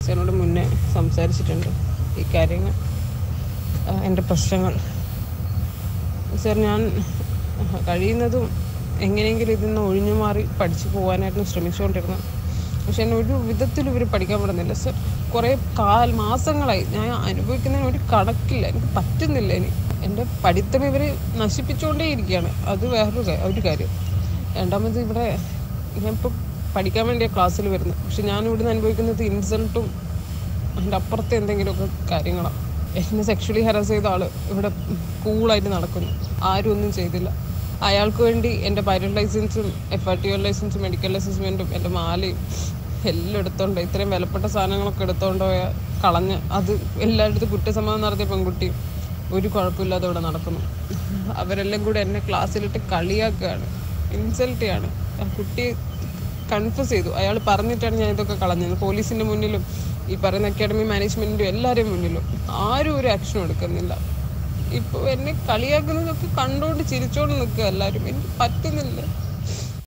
സാറിനോട് മുന്നേ സംസാരിച്ചിട്ടുണ്ട് ഈ കാര്യങ്ങൾ ആ, എൻ്റെ പ്രശ്നങ്ങൾ സാർ ഞാൻ കഴിയുന്നതും എങ്ങനെയെങ്കിലും ഇതിൽ നിന്ന് ഒഴിഞ്ഞു മാറി പഠിച്ചു പോകാനായിരുന്നു ശ്രമിച്ചുകൊണ്ടിരുന്നത് പക്ഷെ എന്നെ ഒരു വിധത്തിലും ഇവർ പഠിക്കാൻ വിടുന്നില്ല സർ കുറേ കാൽ മാസങ്ങളായി ഞാൻ അനുഭവിക്കുന്നതിന് ഒരു കണക്കില്ല എനിക്ക് പറ്റുന്നില്ല ഇനി എൻ്റെ പഠിത്തം ഇവർ നശിപ്പിച്ചുകൊണ്ടേ ഇരിക്കുകയാണ് അത് വേറൊരു കാ- ഒരു കാര്യം രണ്ടാമത് ഇവിടെ ഞാനിപ്പോൾ പഠിക്കാൻ വേണ്ടിയ ക്ലാസ്സിൽ വരുന്നത് പക്ഷെ ഞാൻ ഇവിടുന്ന് അനുഭവിക്കുന്നത് ഇൻസൾട്ടും അതിൻ്റെ അപ്പുറത്തെ എന്തെങ്കിലുമൊക്കെ കാര്യങ്ങളാണ് എന്നെ സെക്ഷലി ഹരാസ് ചെയ്ത ആൾ ഇവിടെ കൂളായിട്ട് നടക്കുന്നു ആരും ഒന്നും ചെയ്തില്ല അയാൾക്ക് വേണ്ടി എൻ്റെ പൈലറ്റ് ലൈസൻസും എഫ് ആർ ടി ഒ ലൈസൻസും മെഡിക്കൽ ലൈസൻസുമെൻറ്റും എൻ്റെ മാലയും എല്ലാം എടുത്തോണ്ട് ഇത്രയും വിലപ്പെട്ട സാധനങ്ങളൊക്കെ എടുത്തോണ്ട് പോയ കളഞ്ഞ് അത് എല്ലായിടത്തും കുറ്റസമ്മതം നടത്തിയ പെൺകുട്ടി ഒരു കുഴപ്പമില്ലാതെ ഇവിടെ നടക്കുന്നു അവരെല്ലാം കൂടെ എന്നെ ക്ലാസ്സിലിട്ട് കളിയാക്കുകയാണ് ഇൻസൾട്ട് ചെയ്യാണ് ആ കുട്ടി കൺഫ്യൂസ് ചെയ്തു അയാൾ പറഞ്ഞിട്ടാണ് ഞാൻ ഇതൊക്കെ കളഞ്ഞത് പോലീസിൻ്റെ മുന്നിലും ഈ പറയുന്ന അക്കാഡമി മാനേജ്മെൻറ്റിൻ്റെ എല്ലാവരെയും മുന്നിലും ആരും ഒരു ആക്ഷനും എടുക്കുന്നില്ല ഇപ്പോൾ എന്നെ കളിയാക്കുന്നതൊക്കെ കണ്ടുകൊണ്ട് ചിരിച്ചോണ്ട് നിൽക്കുക എല്ലാവരും എനിക്ക് പറ്റുന്നില്ല